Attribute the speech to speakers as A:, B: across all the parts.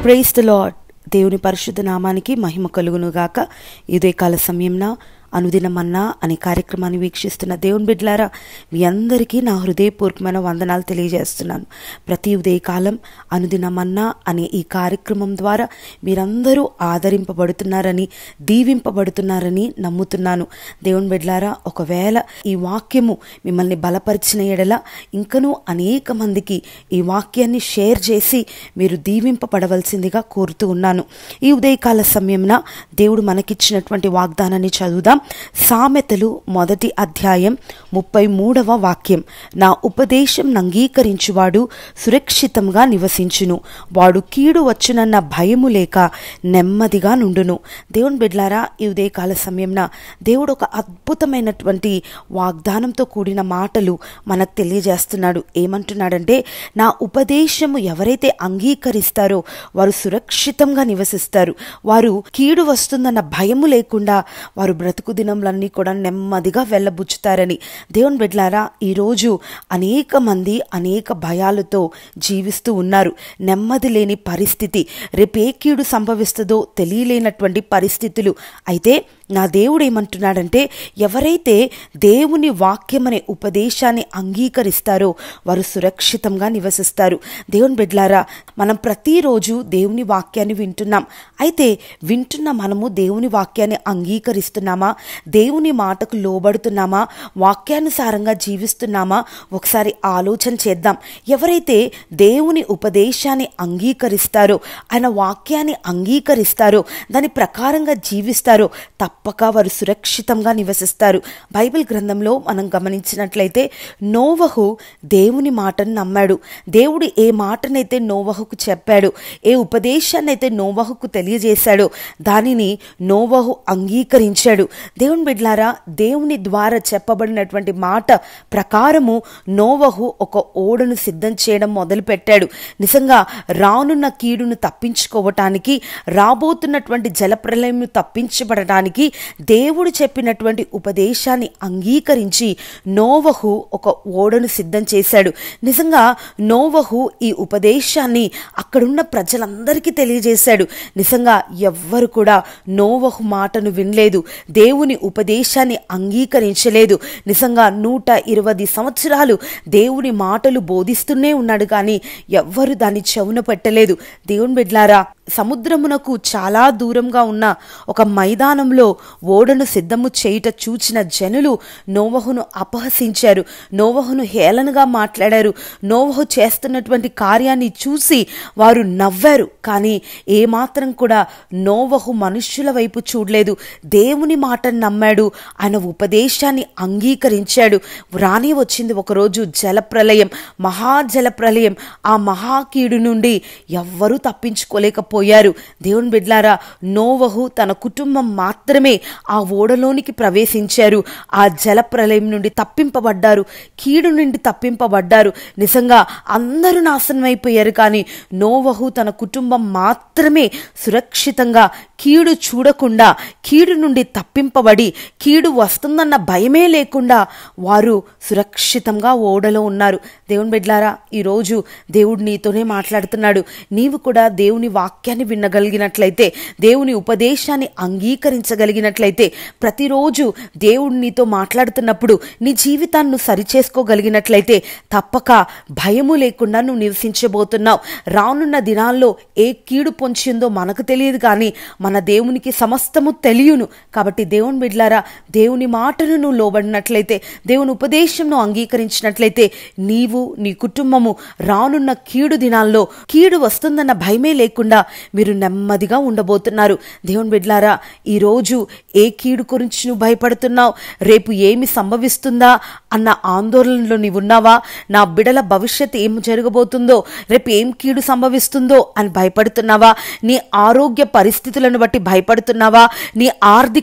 A: price the lord దేవుని పరిశుద్ధ నామానికి మహిమ కలుగును గాక ఇదే కాల సమయంన అనుదినమన్నా అనే కార్యక్రమాన్ని వీక్షిస్తున్న దేవుని బిడ్డలారా మీ అందరికీ నా హృదయపూర్వకమైన వందనాలు తెలియజేస్తున్నాను ప్రతి ఉదయకాలం అనుదినమన్నా అనే ఈ కార్యక్రమం ద్వారా మీరందరూ ఆదరింపబడుతున్నారని దీవింపబడుతున్నారని నమ్ముతున్నాను దేవుని బిడ్డలారా ఒకవేళ ఈ వాక్యము మిమ్మల్ని బలపరిచిన ఎడల ఇంకనూ అనేక మందికి ఈ వాక్యాన్ని షేర్ చేసి మీరు దీవింపబడవలసిందిగా కోరుతూ ఉన్నాను ఈ ఉదయకాల సమయంన దేవుడు మనకిచ్చినటువంటి వాగ్దానాన్ని చదువుదాం సామెతలు మొదటి అధ్యాయం ముప్పై మూడవ వాక్యం నా ఉపదేశం అంగీకరించువాడు సురక్షితంగా నివసించును వాడు కీడు వచ్చునన్న భయము లేక నెమ్మదిగా నుండును దేవుని బిడ్లారా ఈ ఉదయకాల సమయంన దేవుడు ఒక అద్భుతమైనటువంటి వాగ్దానంతో కూడిన మాటలు మనకు తెలియజేస్తున్నాడు ఏమంటున్నాడంటే నా ఉపదేశము ఎవరైతే అంగీకరిస్తారో వారు సురక్షితంగా నివసిస్తారు వారు కీడు వస్తుందన్న భయము లేకుండా వారు బ్రతుకు దినములన్నీ కూడా నెమ్మదిగా వెళ్ళబుచ్చుతారని దేవుని బిడ్లారా ఈరోజు అనేక మంది అనేక భయాలతో జీవిస్తూ ఉన్నారు నెమ్మది లేని పరిస్థితి రేపే కీడు సంభవిస్తుందో తెలియలేనటువంటి పరిస్థితులు అయితే నా దేవుడు ఏమంటున్నాడంటే ఎవరైతే దేవుని వాక్యం అనే ఉపదేశాన్ని అంగీకరిస్తారో వారు సురక్షితంగా నివసిస్తారు దేవుని బిడ్లారా మనం ప్రతిరోజు దేవుని వాక్యాన్ని వింటున్నాం అయితే వింటున్న మనము దేవుని వాక్యాన్ని అంగీకరిస్తున్నామా దేవుని మాటకు లోబడుతున్నామా వాక్యానుసారంగా జీవిస్తున్నామా ఒకసారి ఆలోచన చేద్దాం ఎవరైతే దేవుని ఉపదేశాన్ని అంగీకరిస్తారో ఆయన వాక్యాన్ని అంగీకరిస్తారో దాని ప్రకారంగా జీవిస్తారో తప్పక వారు సురక్షితంగా నివసిస్తారు బైబిల్ గ్రంథంలో మనం గమనించినట్లయితే నోవహు దేవుని మాటను నమ్మాడు దేవుడు ఏ మాటనైతే నోవహుకు చెప్పాడు ఏ ఉపదేశాన్ని అయితే నోవహుకు తెలియజేశాడో దానిని నోవహు అంగీకరించాడు దేవుని బిడ్లారా దేవుని ద్వారా చెప్పబడినటువంటి మాట ప్రకారము నోవహు ఒక ఓడను సిద్ధం చేయడం మొదలుపెట్టాడు నిజంగా రానున్న కీడును తప్పించుకోవటానికి రాబోతున్నటువంటి జలప్రలయం తప్పించబడటానికి దేవుడు చెప్పినటువంటి ఉపదేశాన్ని అంగీకరించి నోవహు ఒక ఓడను సిద్ధం చేశాడు నిజంగా నోవహు ఈ ఉపదేశాన్ని అక్కడున్న ప్రజలందరికీ తెలియజేశాడు నిజంగా ఎవ్వరు కూడా నోవహు మాటను వినలేదు దేవుని ఉపదేశాన్ని అంగీకరించలేదు నిజంగా నూట ఇరవై సంవత్సరాలు దేవుని మాటలు బోధిస్తూనే ఉన్నాడు కానీ ఎవ్వరు దాన్ని చెవున పెట్టలేదు దేవుని బిడ్లారా సముద్రమునకు చాలా దూరంగా ఉన్న ఒక మైదానంలో ఓడను సిద్ధము చేయుట చూచిన జనులు నోవహును అపహసించారు నోవహును హేళనగా మాట్లాడారు నోవహు చేస్తున్నటువంటి కార్యాన్ని చూసి వారు నవ్వారు కానీ ఏమాత్రం కూడా నోవహు మనుష్యుల వైపు చూడలేదు దేవుని మాటను నమ్మాడు ఆయన ఉపదేశాన్ని అంగీకరించాడు రానే వచ్చింది ఒకరోజు జలప్రలయం మహాజలప్రలయం ఆ మహాకీడు నుండి ఎవ్వరూ తప్పించుకోలేకపోయారు దేవుని బిడ్లారా నోవహు తన కుటుంబం మాత్రమే ఆ ఓడలోనికి ప్రవేశించారు ఆ జలప్రలయం నుండి తప్పింపబడ్డారు కీడు నుండి తప్పింపబడ్డారు నిజంగా అందరూ నాశనం అయిపోయారు కానీ నోవహు తన కుటుంబం మాత్రమే సురక్షితంగా కీడు చూడకుండా కీడు నుండి తప్పింపబడి కీడు వస్తుందన్న భయమే లేకుండా వారు సురక్షితంగా ఓడలో ఉన్నారు దేవుని బిడ్లారా ఈరోజు దేవుడు నీతోనే మాట్లాడుతున్నాడు నీవు కూడా దేవుని వాక్యాన్ని వినగలిగినట్లయితే దేవుని ఉపదేశాన్ని అంగీకరించగలిగినట్లయితే ప్రతిరోజు దేవుడు నీతో మాట్లాడుతున్నప్పుడు నీ జీవితాన్ని సరిచేసుకోగలిగినట్లయితే తప్పక భయము లేకుండా నువ్వు నివసించబోతున్నావు రానున్న దినాల్లో ఏ కీడు పొంచిందో మనకు తెలియదు కానీ మన దేవునికి సమస్తము తెలియను కాబట్టి దేవుని బిడ్లారా దేవుని మాటను నువ్వు లోబడినట్లయితే దేవుని ఉపదేశంను అంగీకరించినట్లయితే నీవు నీ కుటుంబము రానున్న కీడు దినాల్లో కీడు వస్తుందన్న భయమే లేకుండా మీరు నెమ్మదిగా ఉండబోతున్నారు దేవుని బిడ్లారా ఈరోజు ఏ కీడు గురించి నువ్వు భయపడుతున్నావు రేపు ఏమి సంభవిస్తుందా అన్న ఆందోళనలో నీవు ఉన్నావా నా బిడల భవిష్యత్ ఏం జరగబోతుందో రేపు ఏం కీడు సంభవిస్తుందో అని భయపడుతున్నావా నీ ఆరోగ్య పరిస్థితులను బట్టి భయపడుతున్నావా నీ ఆర్థిక పరిస్థితి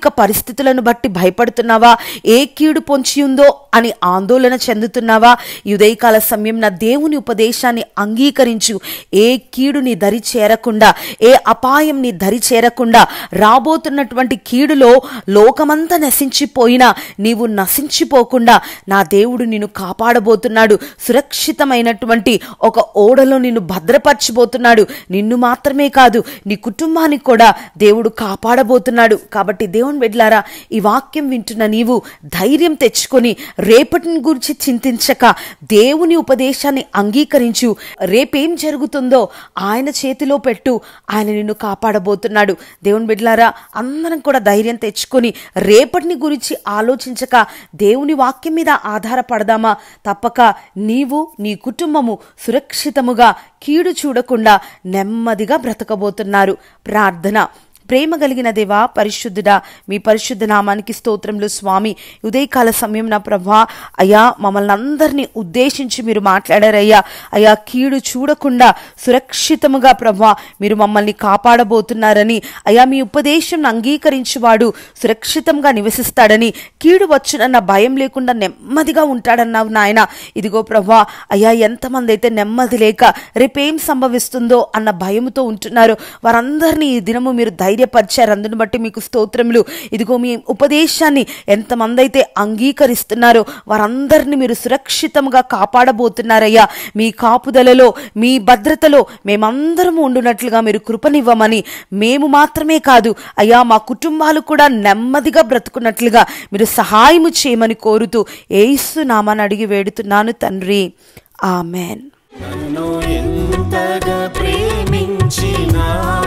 A: పరిస్థితులను బట్టి భయపడుతున్నావా ఏ కీడు పొంచి ఉందో అని ఆందోళన చెందుతున్నావా ఈ ఉదయకాల సమయం నా దేవుని ఉపదేశాన్ని అంగీకరించు ఏ కీడు నీ దరి చేరకుండా ఏ అపాయం నీ దరి చేరకుండా రాబోతున్నటువంటి కీడులో లోకమంతా నశించిపోయినా నీవు నశించిపోకుండా నా దేవుడు నిన్ను కాపాడబోతున్నాడు సురక్షితమైనటువంటి ఒక ఓడలో నిన్ను భద్రపరచబోతున్నాడు నిన్ను మాత్రమే కాదు నీ కుటుంబానికి కూడా దేవుడు కాపాడబోతున్నాడు కాబట్టి దేవుని బిడ్డలారా ఈ వాక్యం వింటున్న నీవు ధైర్యం తెచ్చుకొని రేపటిని గురించి చింతించక దేవుని ఉపదేశాన్ని అంగీకరించు రేపేం జరుగుతుందో ఆయన చేతిలో పెట్టు ఆయన నిన్ను కాపాడబోతున్నాడు దేవుని బిడ్డలారా అందరం కూడా ధైర్యం తెచ్చుకొని రేపటిని గురించి ఆలోచించక దేవుని వాక్యం మీద ఆధారపడదామా తప్పక నీవు నీ కుటుంబము సురక్షితముగా కీడు చూడకుండా నెమ్మదిగా బ్రతకబోతున్నారు ప్రార్థన ప్రేమ కలిగిన దేవా పరిశుద్ధుడా మీ పరిశుద్ధ నామానికి స్తోత్రములు స్వామి ఉదయకాల సమయం నా ప్రభా అయ్యా మమ్మల్ని అందరినీ ఉద్దేశించి మీరు మాట్లాడారయ్యా అయ్యా కీడు చూడకుండా సురక్షితముగా ప్రభా మీరు మమ్మల్ని కాపాడబోతున్నారని అయ్యా మీ ఉపదేశం అంగీకరించువాడు సురక్షితంగా నివసిస్తాడని కీడు వచ్చునన్న భయం లేకుండా నెమ్మదిగా ఉంటాడన్నావు నాయన ఇదిగో ప్రభా అయ్యా ఎంతమంది అయితే నెమ్మది లేక రేపేం సంభవిస్తుందో అన్న భయముతో ఉంటున్నారు వారందరినీ ఈ దినము మీరు ధైర్యపరిచారు అందుని బట్టి మీకు స్తోత్రములు ఇదిగో మీ ఉపదేశాన్ని ఎంతమంది అయితే అంగీకరిస్తున్నారో వారందరినీ మీరు సురక్షితంగా కాపాడబోతున్నారయ్యా మీ కాపుదలలో మీ భద్రతలో మేమందరము ఉండునట్లుగా మీరు కృపనివ్వమని మేము మాత్రమే కాదు అయ్యా మా కుటుంబాలు కూడా నెమ్మదిగా బ్రతుకున్నట్లుగా మీరు సహాయము చేయమని కోరుతూ ఏసు నామాన్ని అడిగి వేడుతున్నాను తండ్రి ఆమెన్
B: నన్ను ఎంతగా ప్రేమించిన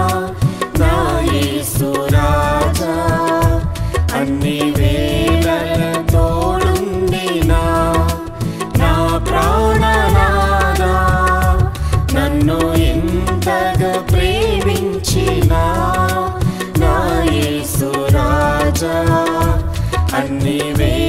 B: నా యేసు రాజా అన్ని వేళల తోడుండినా నా ప్రాణనాదా నన్ను ఎంతగా ప్రేమించిన నా యేసు రాజా అన్ని వేళ